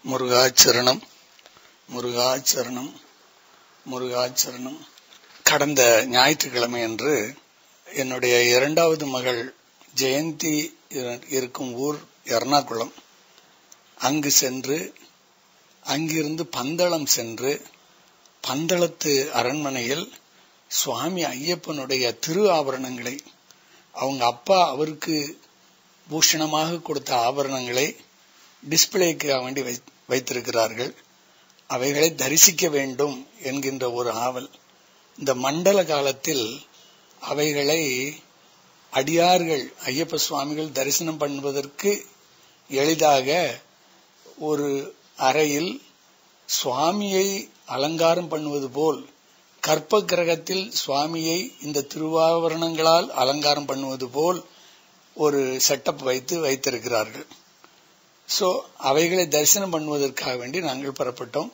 முருகாச்சரணம் முருகாச்சரணம் முருகாச்சரணம் கடந்த ஞாயிற்றுக்கிழமை அன்று என்னுடைய இரண்டாவது மகள் ஜெயந்தி இருக்கும் ஊர் எர்ணாகுளம் அங்கு சென்று அங்கிருந்து பந்தளம் சென்று பந்தளத்து அரண்மனையில் சுவாமி ஐயப்பனுடைய திரு ஆபரணங்களை அவங்க அப்பா அவருக்கு பூஷணமாக கொடுத்த ஆபரணங்களை டிஸ்பிளேக்கு வேண்டி வைத்திருக்கிறார்கள் அவைகளை தரிசிக்க வேண்டும் என்கின்ற ஒரு ஆவல் இந்த மண்டல காலத்தில் அவைகளை அடியார்கள் ஐயப்ப சுவாமிகள் தரிசனம் பண்ணுவதற்கு எளிதாக ஒரு அறையில் சுவாமியை அலங்காரம் பண்ணுவது போல் கற்ப கிரகத்தில் சுவாமியை இந்த திருவாபரணங்களால் அலங்காரம் பண்ணுவது போல் ஒரு செட்டப் வைத்து வைத்திருக்கிறார்கள் சோ அவைகளை தரிசனம் பண்ணுவதற்காக வேண்டி நாங்கள் புறப்பட்டோம்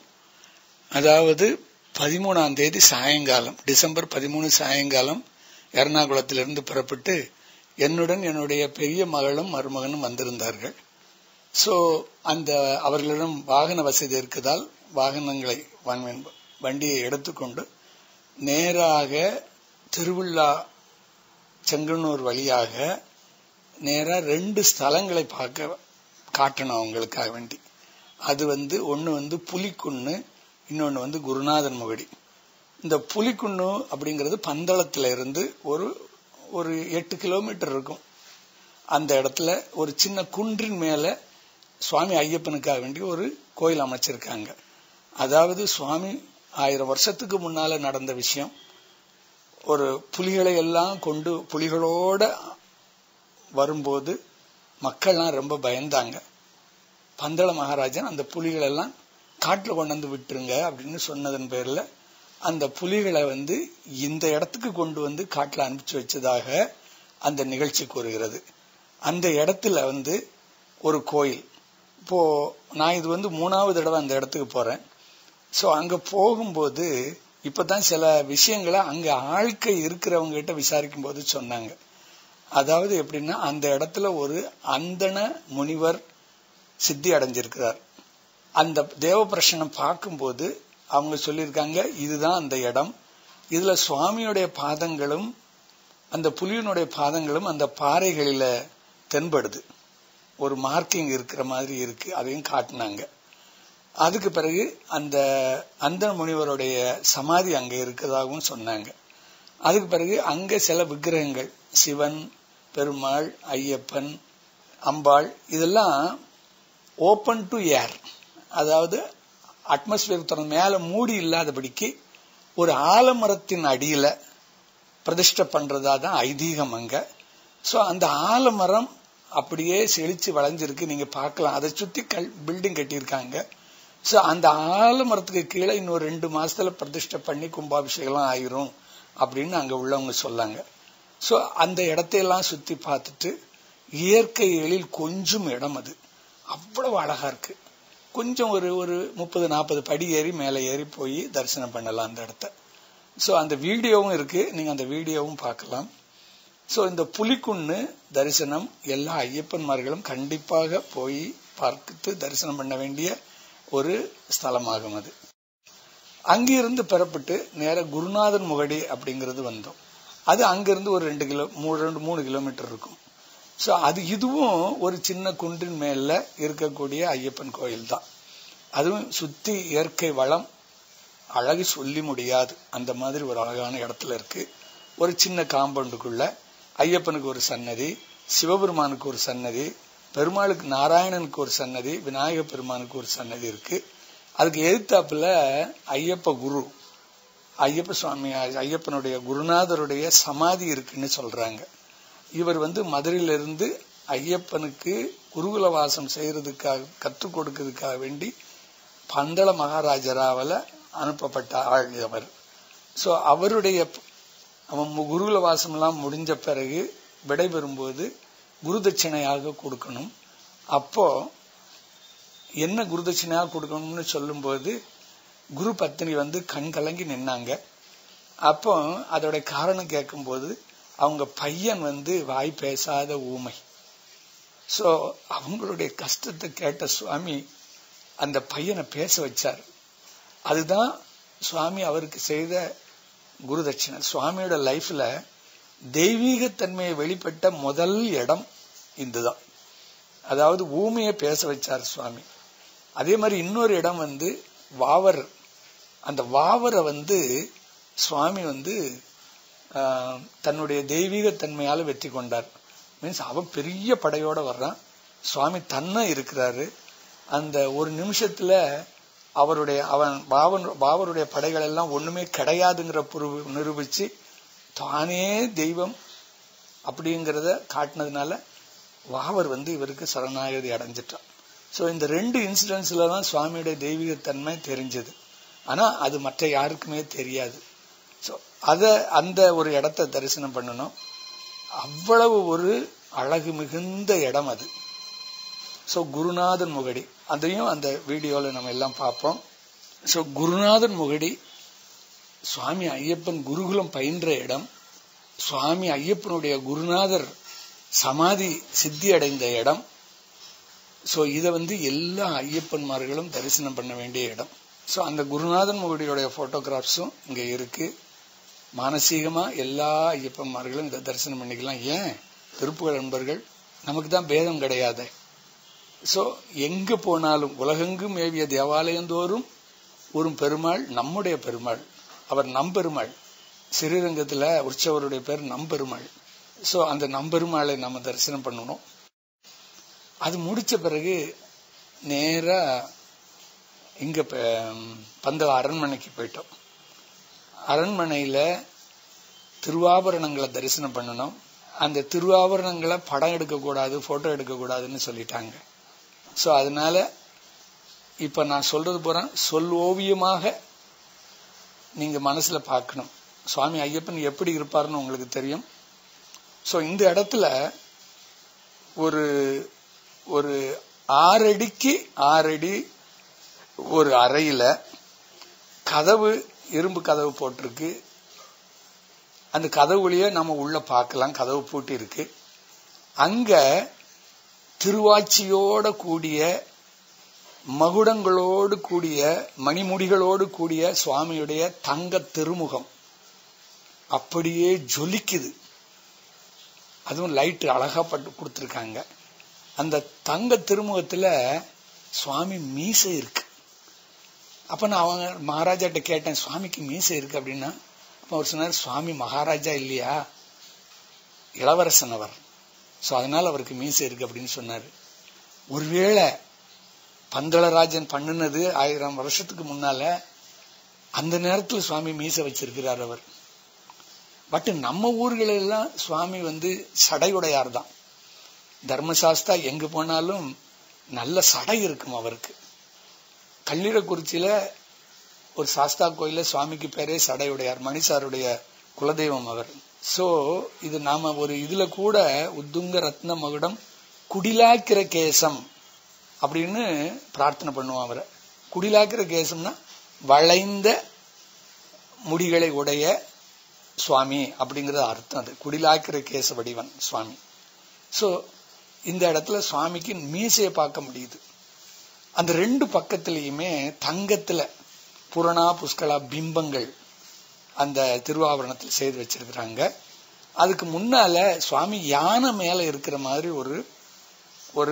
அதாவது பதிமூணாம் தேதி சாயங்காலம் டிசம்பர் பதிமூணு சாயங்காலம் எர்ணாகுளத்திலிருந்து புறப்பட்டு என்னுடன் என்னுடைய பெரிய மகளும் மருமகனும் வந்திருந்தார்கள் சோ அந்த அவர்களிடம் வாகன வசதி இருக்குதால் வாகனங்களை வண்டியை எடுத்துக்கொண்டு நேராக திருவிழா செங்கனூர் வழியாக நேரா ரெண்டு ஸ்தலங்களை பார்க்க காட்டணும் அவங்களுக்காக வேண்டி அது வந்து ஒன்னு வந்து புலிக்குன்னு இன்னொன்னு வந்து குருநாதன் முகடி இந்த புலிக்குன்னு அப்படிங்கிறது பந்தளத்துல இருந்து ஒரு ஒரு எட்டு கிலோமீட்டர் இருக்கும் அந்த இடத்துல ஒரு சின்ன குன்றின் மேல சுவாமி ஐயப்பனுக்காக வேண்டி ஒரு கோயில் அமைச்சிருக்காங்க அதாவது சுவாமி ஆயிரம் வருஷத்துக்கு முன்னால நடந்த விஷயம் ஒரு புலிகளை எல்லாம் கொண்டு புலிகளோட வரும்போது மக்கள்லாம் ரொம்ப பயந்தாங்க பந்தள மகாராஜன் அந்த புலிகள் எல்லாம் காட்டுல கொண்டு வந்து விட்டுருங்க அப்படின்னு சொன்னதன் பேர்ல அந்த புலிகளை வந்து இந்த இடத்துக்கு கொண்டு வந்து காட்டுல அனுப்பிச்சு வச்சதாக அந்த நிகழ்ச்சி கூறுகிறது அந்த இடத்துல வந்து ஒரு கோயில் இப்போ நான் இது வந்து மூணாவது தடவை அந்த இடத்துக்கு போறேன் சோ அங்க போகும்போது இப்பதான் சில விஷயங்களை அங்க ஆழ்க்கை இருக்கிறவங்க கிட்ட விசாரிக்கும் போது சொன்னாங்க அதாவது எப்படின்னா அந்த இடத்துல ஒரு அந்தன முனிவர் சித்தி அடைஞ்சிருக்கிறார் அந்த தேவ பிரசனம் பார்க்கும்போது அவங்க சொல்லியிருக்காங்க இதுதான் அந்த இடம் இதுல சுவாமியுடைய பாதங்களும் அந்த புலியனுடைய பாதங்களும் அந்த பாறைகளில தென்படுது ஒரு மார்க்கிங் இருக்கிற மாதிரி இருக்கு அதையும் காட்டினாங்க அதுக்கு பிறகு அந்த அந்த முனிவருடைய சமாதி அங்க இருக்கிறதாகவும் சொன்னாங்க அதுக்கு பிறகு அங்க சில விக்கிரகங்கள் சிவன் பெருமாள் ஐயப்பன் அம்பாள் இதெல்லாம் ஓபன் டு ஏர் அதாவது அட்மாஸ்பியர் திறந்த மேல மூடி இல்லாதபடிக்கு ஒரு ஆலமரத்தின் அடியில பிரதிஷ்ட பண்றதா தான் ஐதீகம் அங்க சோ அந்த ஆலமரம் அப்படியே செழிச்சு வளைஞ்சிருக்கு நீங்க பார்க்கலாம் அதை சுத்தி கல் பில்டிங் கட்டியிருக்காங்க சோ அந்த ஆலமரத்துக்கு கீழே இன்னொரு ரெண்டு மாசத்துல பிரதிஷ்ட பண்ணி கும்பாபிஷேகம் ஆயிரும் அப்படின்னு அங்க உள்ளவங்க சொல்லாங்க சோ அந்த இடத்தையெல்லாம் சுத்தி பார்த்துட்டு இயற்கை எழில் கொஞ்சம் இடம் அது அவ்வளவு அழகா இருக்கு கொஞ்சம் ஒரு ஒரு முப்பது நாற்பது படி ஏறி மேலே ஏறி போய் தரிசனம் பண்ணலாம் அந்த இடத்த சோ அந்த வீடியோவும் இருக்கு நீங்க அந்த வீடியோவும் பார்க்கலாம் சோ இந்த புலிக்குன்னு தரிசனம் எல்லா ஐயப்பன்மார்களும் கண்டிப்பாக போய் பார்த்து தரிசனம் பண்ண வேண்டிய ஒரு ஸ்தலமாகும் அது அங்கிருந்து பெறப்பட்டு நேர குருநாதன் முகடி அப்படிங்கிறது வந்தோம் அது அங்கிருந்து ஒரு ரெண்டு கிலோ மூணு ரெண்டு மூணு கிலோமீட்டர் இருக்கும் சோ அது இதுவும் ஒரு சின்ன குன்றின் மேல இருக்கக்கூடிய ஐயப்பன் கோயில் தான் அதுவும் சுத்தி இயற்கை வளம் அழகு சொல்லி முடியாது அந்த மாதிரி ஒரு அழகான இடத்துல இருக்கு ஒரு சின்ன காம்பவுண்டுக்குள்ள ஐயப்பனுக்கு ஒரு சன்னதி சிவபெருமானுக்கு ஒரு சன்னதி பெருமாளுக்கு நாராயணனுக்கு ஒரு சன்னதி விநாயக பெருமானுக்கு ஒரு சன்னதி இருக்கு அதுக்கு எதிர்த்தாப்புல ஐயப்ப குரு ஐயப்ப சுவாமி ஐயப்பனுடைய குருநாதருடைய சமாதி இருக்குன்னு சொல்றாங்க இவர் வந்து மதுரையிலிருந்து ஐயப்பனுக்கு குருகுல வாசம் செய்யறதுக்காக கற்றுக் கொடுக்கறதுக்காக வேண்டி பந்தள மகாராஜராவில் அனுப்பப்பட்ட ஆள் அவர் சோ அவருடைய அவன் குருகுல வாசம் எல்லாம் முடிஞ்ச பிறகு விடைபெறும்போது குரு தட்சிணையாக கொடுக்கணும் அப்போ என்ன குரு தட்சிணையாக கொடுக்கணும்னு சொல்லும்போது குரு பத்தினி வந்து கண் கலங்கி நின்னாங்க அப்போ அதோட காரணம் கேட்கும்போது அவங்க பையன் வந்து வாய் பேசாத ஊமை சோ அவங்களுடைய கஷ்டத்தை கேட்ட சுவாமி அந்த பையனை பேச வச்சார் அதுதான் சுவாமி அவருக்கு செய்த குரு தட்சிணை சுவாமியோட லைஃப்ல தெய்வீகத்தன்மையை வெளிப்பட்ட முதல் இடம் இதுதான் அதாவது ஊமையை பேச வச்சார் சுவாமி அதே மாதிரி இன்னொரு இடம் வந்து வாவர் அந்த வாவரை வந்து சுவாமி வந்து ஆஹ், தன்னுடைய தெய்வீகத்தன்மையால வெற்றி கொண்டார் மீன்ஸ் அவன் பெரிய படையோட வர்றான் சுவாமி தன்னை இருக்கிறாரு அந்த ஒரு நிமிஷத்துல அவருடைய அவன் பாவன் பாவருடைய படைகள் எல்லாம் ஒண்ணுமே கிடையாதுங்கிற புரு- நிரூபிச்சு தானே தெய்வம் அப்படிங்கிறத காட்டினதுனால வாவர் வந்து இவருக்கு சரணாகதி அடைஞ்சிட்டான் சோ இந்த ரெண்டு இன்சிடென்ட்ஸ்ல தான் சுவாமியுடைய தெய்வீகத்தன்மை தெரிஞ்சது ஆனா அது மற்ற யாருக்குமே தெரியாது சோ அத அந்த ஒரு இடத்த தரிசனம் பண்ணணும் அவ்வளவு ஒரு அழகு மிகுந்த இடம் அது சோ குருநாதன் முகடி அதையும் அந்த வீடியோல நம்ம எல்லாம் பார்ப்போம் சோ குருநாதன் முகடி சுவாமி ஐயப்பன் குருகுலம் பயின்ற இடம் சுவாமி ஐயப்பனுடைய குருநாதர் சமாதி சித்தி அடைந்த இடம் சோ இத வந்து எல்லா ஐயப்பன்மார்களும் தரிசனம் பண்ண வேண்டிய இடம் சோ அந்த குருநாதன் முகடியோடைய போட்டோகிராஃப்ஸும் இங்க இருக்கு மானசீகமா எல்லா ஐயப்பன்மார்களும் இதை தரிசனம் பண்ணிக்கலாம் ஏன் திருப்புகழ் நண்பர்கள் நமக்கு தான் பேதம் கிடையாது சோ எங்க போனாலும் உலகெங்கும் மேவிய தேவாலயந்தோறும் ஒரு பெருமாள் நம்முடைய பெருமாள் அவர் நம்பெருமாள் ஸ்ரீரங்கத்துல உற்சவருடைய பேர் நம்பெருமாள் சோ அந்த நம்பெருமாளை நம்ம தரிசனம் பண்ணணும் அது முடிச்ச பிறகு நேரா இங்க ப- பந்தள அரண்மனைக்கு போயிட்டோம் அரண்மனையில திருவாபரணங்களை தரிசனம் பண்ணணும் அந்த திருவாபரணங்களை படம் எடுக்கக்கூடாது போட்டோ எடுக்கக்கூடாதுன்னு சொல்லிட்டாங்க சோ அதனால இப்ப நான் சொல்றது போறேன் சொல் ஓவியமாக நீங்க மனசுல பார்க்கணும் சுவாமி ஐயப்பன் எப்படி இருப்பாருன்னு உங்களுக்கு தெரியும் சோ இந்த இடத்துல ஒரு ஒரு ஆறடிக்கு ஆறடி ஒரு அறையில கதவு இரும்பு கதவு போட்டிருக்கு அந்த கதவு வழியா நம்ம உள்ள பார்க்கலாம் கதவு பூட்டி இருக்கு அங்க திருவாச்சியோட கூடிய மகுடங்களோடு கூடிய மணிமுடிகளோடு கூடிய சுவாமியுடைய தங்க திருமுகம் அப்படியே ஜொலிக்குது அதுவும் லைட் அழகா பட்டு கொடுத்துருக்காங்க அந்த தங்க திருமுகத்துல சுவாமி மீசை இருக்கு அப்ப நான் அவங்க மகாராஜாட்ட கேட்டேன் சுவாமிக்கு மீசை இருக்கு அப்படின்னா அப்ப அவர் சொன்னார் சுவாமி மகாராஜா இல்லையா இளவரசன் அவர் சோ அதனால அவருக்கு மீசை இருக்கு அப்படின்னு சொன்னாரு ஒருவேளை பந்தளராஜன் பண்ணுனது ஆயிரம் வருஷத்துக்கு முன்னால அந்த நேரத்துல சுவாமி மீசை வச்சிருக்கிறார் அவர் பட் நம்ம ஊர்கள் எல்லாம் சுவாமி வந்து சடையுடையார் தான் தர்மசாஸ்தா எங்க போனாலும் நல்ல சடை இருக்கும் அவருக்கு கல்லீரக்குறிச்சியில ஒரு சாஸ்தா கோயில சுவாமிக்கு பேரே சடையுடையார் மணிசாருடைய குலதெய்வம் அவர் சோ இது நாம ஒரு இதுல கூட உத்துங்க ரத்ன மகுடம் குடிலாக்கிற கேசம் அப்படின்னு பிரார்த்தனை பண்ணுவோம் அவரை குடிலாக்கிற கேசம்னா வளைந்த முடிகளை உடைய சுவாமி அப்படிங்கறது அர்த்தம் அது குடிலாக்கிற கேச வடிவன் சுவாமி சோ இந்த இடத்துல சுவாமிக்கு மீசையை பார்க்க முடியுது அந்த ரெண்டு பக்கத்திலையுமே தங்கத்துல புரணா புஷ்கலா பிம்பங்கள் அந்த திருவாபரணத்தில் செய்து வச்சிருக்கிறாங்க அதுக்கு முன்னால சுவாமி யானை மேல இருக்கிற மாதிரி ஒரு ஒரு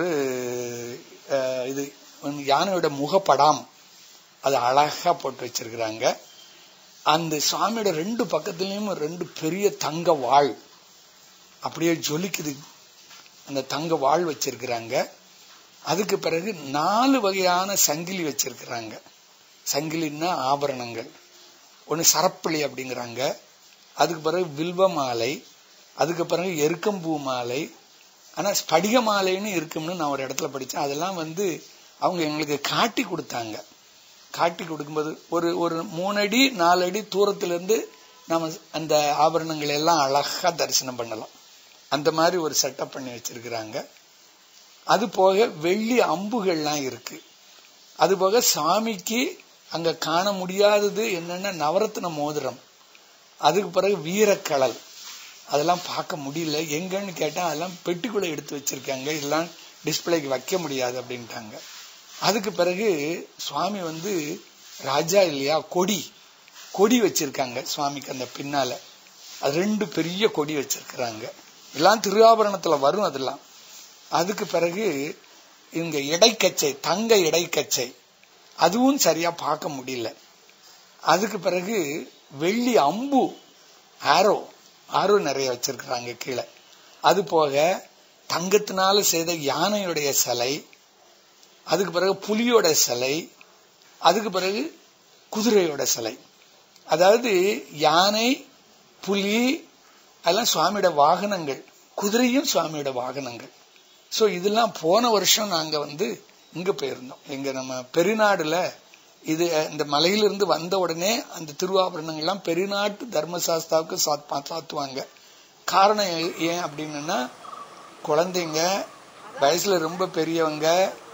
அஹ், இது யானையோட முகப்படாம் அது அழகா போட்டு வச்சிருக்கிறாங்க அந்த சுவாமியோட ரெண்டு பக்கத்துலயும் ரெண்டு பெரிய தங்க வாள் அப்படியே ஜொலிக்குது அந்த தங்க வாள் வச்சிருக்கிறாங்க அதுக்கு பிறகு நாலு வகையான சங்கிலி வச்சிருக்கிறாங்க சங்கிலின்னா ஆபரணங்கள் ஒன்னு சரப்பளி அப்படிங்கிறாங்க அதுக்கு பிறகு வில்வ மாலை அதுக்கு பிறகு எருக்கம்பூ மாலை ஆனா ஸ்படிக மாலைன்னு இருக்கும்னு நான் ஒரு இடத்துல படிச்சேன் அதெல்லாம் வந்து அவங்க எங்களுக்கு காட்டி கொடுத்தாங்க காட்டி கொடுக்கும்போது ஒரு ஒரு மூணு அடி நாலு அடி தூரத்துல இருந்து நம்ம அந்த ஆபரணங்களை எல்லாம் அழகா தரிசனம் பண்ணலாம் அந்த மாதிரி ஒரு செட்டப் பண்ணி வச்சிருக்கிறாங்க அது போக வெள்ளி அம்புகள்லாம் இருக்கு அது போக சாமிக்கு அங்க காண முடியாதது என்னன்னா நவரத்ன மோதிரம் அதுக்கு பிறகு வீரக்கடல் அதெல்லாம் பார்க்க முடியல எங்கன்னு கேட்டா அதெல்லாம் பெட்டிக்குள்ள எடுத்து வச்சிருக்காங்க இதெல்லாம் டிஸ்பிளேக்கு வைக்க முடியாது அப்படின்ட்டாங்க அதுக்கு பிறகு சுவாமி வந்து ராஜா இல்லையா கொடி கொடி வச்சிருக்காங்க சுவாமிக்கு அந்த பின்னால அது ரெண்டு பெரிய கொடி வச்சிருக்கிறாங்க எல்லாம் திருவாபரணத்துல வரும் அதெல்லாம் அதுக்கு பிறகு இங்க இடைக்கச்சை தங்க இடைக்கச்சை அதுவும் சரியா பார்க்க முடியல அதுக்கு பிறகு வெள்ளி அம்பு ஆரோ ஆரோ நிறைய வச்சிருக்கிறாங்க கீழே அது போக தங்கத்தினால செய்த யானையுடைய சிலை அதுக்கு பிறகு புலியோட சிலை அதுக்கு பிறகு குதிரையோட சிலை அதாவது யானை புலி அதெல்லாம் சுவாமியோட வாகனங்கள் குதிரையும் சுவாமியோட வாகனங்கள் சோ இதெல்லாம் போன வருஷம் நாங்க வந்து இங்க போயிருந்தோம் எங்க நம்ம பெருநாடுல இது இந்த மலையிலிருந்து வந்த உடனே அந்த திருவாபரணங்கள்லாம் பெருநாட்டு தர்மசாஸ்தாவுக்கு சாத்- சாத்துவாங்க காரணம் ஏ- ஏன் அப்படின்னா குழந்தைங்க வயசுல ரொம்ப பெரியவங்க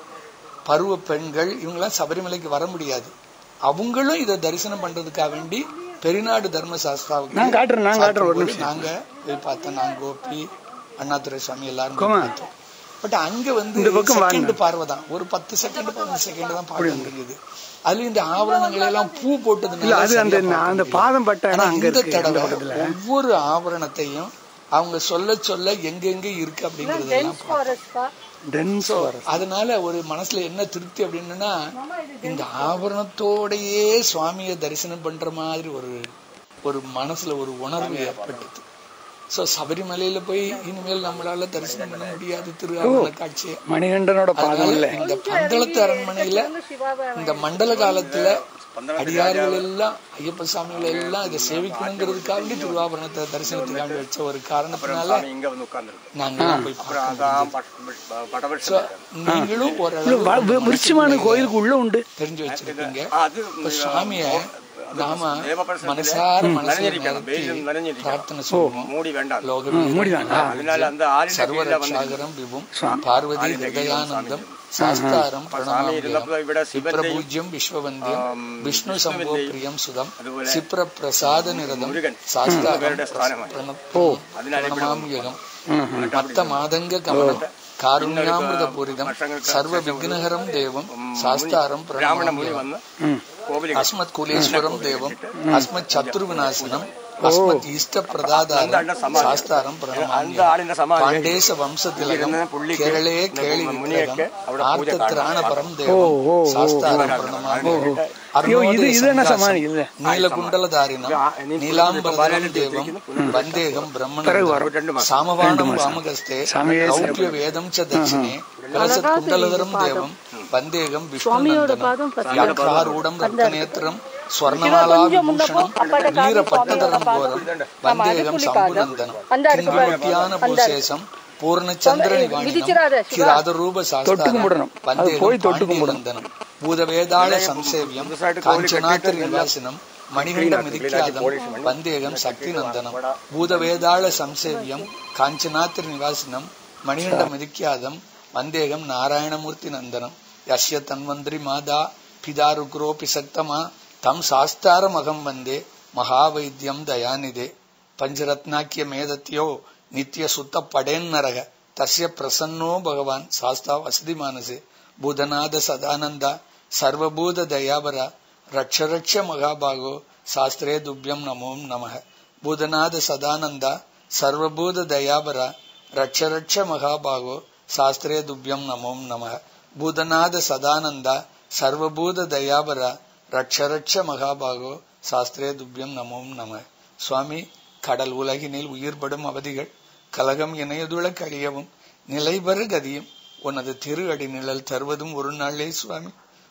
பருவ பெண்கள் இவங்கெல்லாம் சபரிமலைக்கு வர முடியாது அவங்களும் இதை தரிசனம் பண்றதுக்காக வேண்டி பெருநாடு தர்மசாஸ்தாவுக்கு நான் காட்டுறேன், நான் காட்டுறேன், ஒரு சாத்தும்போது நிமிஷம். நாங்க போய் பார்த்தோம் நான் கோபி அண்ணாதுரை சாமி எல்லாரும் கோமா. போய் பார்த்தோம் பட் அங்க வந்து இந்த பக்கம் வாங்க. செகண்ட் பார்வை தான் ஒரு பத்து செகண்ட் பதினஞ்சு செகண்ட் தான் பார்க்க முடியுது அதுல இந்த ஆபரணங்கள் எல்லாம் பூ இல்ல போட்டதுனால அது அந்த சரியா பார்க்க அந்த முடியல. பாதம் பட்ட ஆனா இடம் அங்க இந்த இருக்கு அந்த தடவை பக்கத்துல ஒவ்வொரு ஆபரணத்தையும் அவங்க சொல்ல சொல்ல எங்கெங்க இருக்கு அப்படிங்கறதெல்லாம் பார்த்தோம். டென்ஸ் So, அதனால ஒரு மனசுல என்ன திருப்தி அப்படின்னா இந்த ஆபரணத்தோடயே சுவாமியை தரிசனம் பண்ற மாதிரி ஒரு ஒரு மனசுல ஒரு உணர்வு ஏற்பட்டது சோ சபரிமலையில போய் இனிமேல் நம்மளால தரிசனம் பண்ண முடியாது திருவாரூர காட்சியை மணிகண்டனோட பாதம் அதனால இல்ல இந்த பந்தளத்து அரண்மனையில இந்த மண்டல காலத்துல அடியார்கள் எல்லாம் ஐயப்ப சாமிகள் எல்லாம் இதை சேவிக்கணுங்கிறதுக்காக திருவாபரணத்தை தரிசனத்துக்காக வச்ச ஒரு காரணத்தினால இங்க வந்து உட்கார்ந்துருக்கு நாங்க எல்லாம் போய் அப்புறம் பார்க்க அதான் முடிஞ்சது. பட- பட- So, படவரிசை நீங்களும் இல்ல, ஓரளவு வ- உங்க விருட்சிமான மனசுக்குள்ள கோயிலுக்கு உள்ள உண்டு தெரிஞ்சு வச்சிருக்கீங்க அது இப்ப சுவாமிய நாம தேவபரிசனத்துல மனசார மனசுல நனைஞ்சிருக்கணும். நிறுத்தி வெயிலும் நனைஞ்சிருக்கணும். பிரார்த்தனை செய்வோம் மூடி வேண்டாம் லோகவீரம் மூடிதானா? அதனால அந்த ஆளின் கீழ வந்து சர்வரட்சாகரம் விபும் பார்வதி ஹிருதயானந்தம் சாஸ்தாரம் சாமி பிரணமாமியம் இருந்தப்ப விட சிவத்தையும் விப்ரபூஜ்யம் விஸ்வவந்தியம் ஆம், விஷ்ணு சம்போ பிரியம் சுதம் அதுபோல சிப்ர பிரசாத நிரதம் முருகன் சாஸ்தாரம் இவருடைய ஸ்தானமா? அதனால இப்படி பிரணமாமியகம் மத்த மாதங்க கமனம் காருண்யாமிருத பூரிதம் சர்வ விக்னஹரம் தேவம் சாஸ்தாரம் பிராமண முனி பிரணமாமியம் வந்து கோவிலுக்கு அஸ்மத் குலேஸ்வரம் தேவம் அஸ்மத் சத்ரு விநாசனம் அஸ்மத் இஷ்ட பிரதாதாரம் சாஸ்தாரம் அந்த பிரணமாமியம் ஆளின் சமாதி பாண்டேச வம்சதிலகம் இருந்த புள்ளிக்கு கேரளே இந்த கேளி முனியக்கு விக்கிரகம் அவரோட பூஜை ஆர்த்த திராண காரணம். பரம் தேவம் ஓ, ஓ, சாஸ்தாரம் ஓ. பிரணமாமியம் ஐயோ, இது இது என்ன சமாதி இல்ல நீலகுண்டலதாரிணம் நீலாம்பரம் தேவம் வந்தேகம் பிரம்மணம் சாமவானம் வாமகஸ்தே சாமியே ரௌப்ய வேதம் ச தட்சிணே கலசத் குண்டலதரம் தேவம் வந்தேகம் விஷ்ணுநந்தனம் வியாக்காரூடம் ரத்னநேத்திரம் ஸ்வர்ணமாலா விபூஷணம் வீர பட்டதரம் கோரம் வந்தேகம் சம்புநந்தனம் கிங்கிருத்தியான பூசேசம் பூர்ணச்சந்திர நிவாணினம் கிராதரூப தொட்டு கும்பிடணும். அது போய் தொட்டு பாண்டியநந்தனம் பூதவேதாள சம்சேவியம் காஞ்சனாத்திர நிவாசினம் மணிகண்ட மிதிக்காதம் வந்தேகம் சக்தி நந்தனம் பூதவேதாள சம்சேவியம் காஞ்சனாத்திர நிவாசினம் மணிகண்ட மிதிக்காதம் வந்தேகம் நாராயணமூர்த்தி நந்தனம் யஸ்ய தன்வந்திரி மாதா பிதாருக்ரோபி சக்தமா தம் சாஸ்தாரம் அகம் வந்தே மகாவைத்தியம் தயாநிதே பஞ்சரத்னாக்கிய மேதத்யோ நித்திய சுத்த படேன்னரக தஸ்ய பிரசன்னோ பகவான் சாஸ்தா வசதி மானசே பூதநாத சதானந்தா சர்வபூத தயாபர ரக்ஷ ரக்ஷ மகாபாகோ சாஸ்திரே துப்யம் நமோம் நமः பூதநாத சதானந்தா சர்வபூத தயாபர ரக்ஷ ரக்ஷ மகாபாகோ சாஸ்திரே துப்யம் நமோம் நமः பூதநாத சதானந்தா சர்வபூத தயாபர ரக்ஷ ரக்ஷ மகாபாகோ சாஸ்திரே துப்யம் நமோம் நம சுவாமி கடல் உலகினில் உயிர்படும் அவதிகள் கலகம் இணையதுள கழியவும் நிலைபெறு கதியும் உனது திரு அடி நிழல் தருவதும் ஒரு நாளே சுவாமி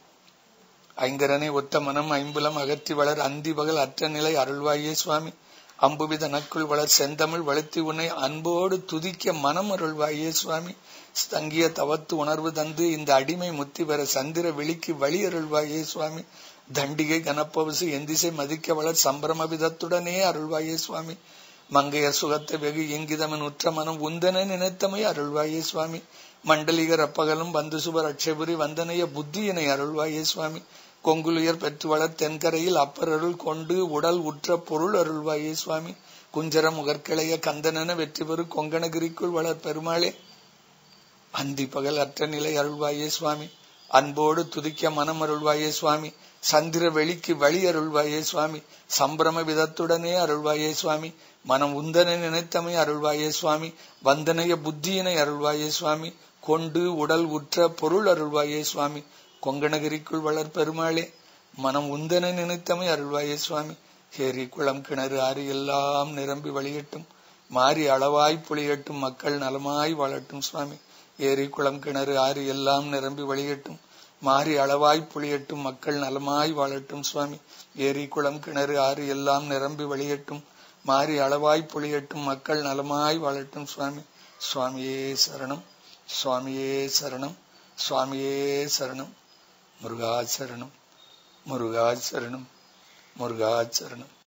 ஐங்கரனை ஒத்த மனம் ஐம்புலம் அகற்றி வளர் அந்தி பகல் அற்ற நிலை அருள்வாயே சுவாமி அம்புவித நக்குள் வளர் செந்தமிழ் வளர்த்தி உன்னை அன்போடு துதிக்க மனம் அருள்வாயே சுவாமி ஸ்தங்கிய தவத்து உணர்வு தந்து இந்த அடிமை முத்தி பெற சந்திர விழிக்கு வழி அருள்வாயே சுவாமி தண்டிகை கனப்பவசு எந்திசை மதிக்க வளர் சம்பிரம விதத்துடனே அருள்வாயே சுவாமி மங்கையர் சுகத்தை வெகு இங்கிதமன் உற்ற மனம் உந்தன நினைத்தமை அருள்வாயே சுவாமி மண்டலிகர் அப்பகலும் வந்து சுபர் அட்சபுரி வந்தனைய புத்தியினை அருள்வாயே சுவாமி கொங்குலுயர் பெற்று வளர் தென்கரையில் அப்பரருள் கொண்டு உடல் உற்ற பொருள் அருள்வாயே சுவாமி குஞ்சர முகற்கிளைய கந்தனன வெற்றி பெறு கொங்கணகிரிக்குள் வளர் பெருமாளே அந்தி பகல் அற்ற நிலை அருள்வாயே சுவாமி அன்போடு துதிக்க மனம் அருள்வாயே சுவாமி சந்திர வெளிக்கு வழி அருள்வாயே சுவாமி சம்பிரம விதத்துடனே அருள்வாயே சுவாமி மனம் உந்தனை நினைத்தமை அருள்வாயே சுவாமி வந்தனைய புத்தியினை அருள்வாயே சுவாமி கொண்டு உடல் உற்ற பொருள் அருள்வாயே சுவாமி கொங்கணகிரிக்குள் வளர் பெருமாளே மனம் உந்தனை நினைத்தமை அருள்வாயே சுவாமி ஏரி குளம் கிணறு ஆறு எல்லாம் நிரம்பி வழியட்டும் மாறி அளவாய் புளியட்டும் மக்கள் நலமாய் வாழட்டும் சுவாமி ஏரி குளம் கிணறு ஆறு எல்லாம் நிரம்பி வழியட்டும் மாறி அளவாய் புளியட்டும் மக்கள் நலமாய் வாழட்டும் சுவாமி ஏரி குளம் கிணறு ஆறு எல்லாம் நிரம்பி வழியட்டும் மாறி அளவாய் புளியட்டும் மக்கள் நலமாய் வாழட்டும் சுவாமி சுவாமியே சரணம் சுவாமியே சரணம் சுவாமியே சரணம் முருகா சரணம் முருகா சரணம் முருகா சரணம்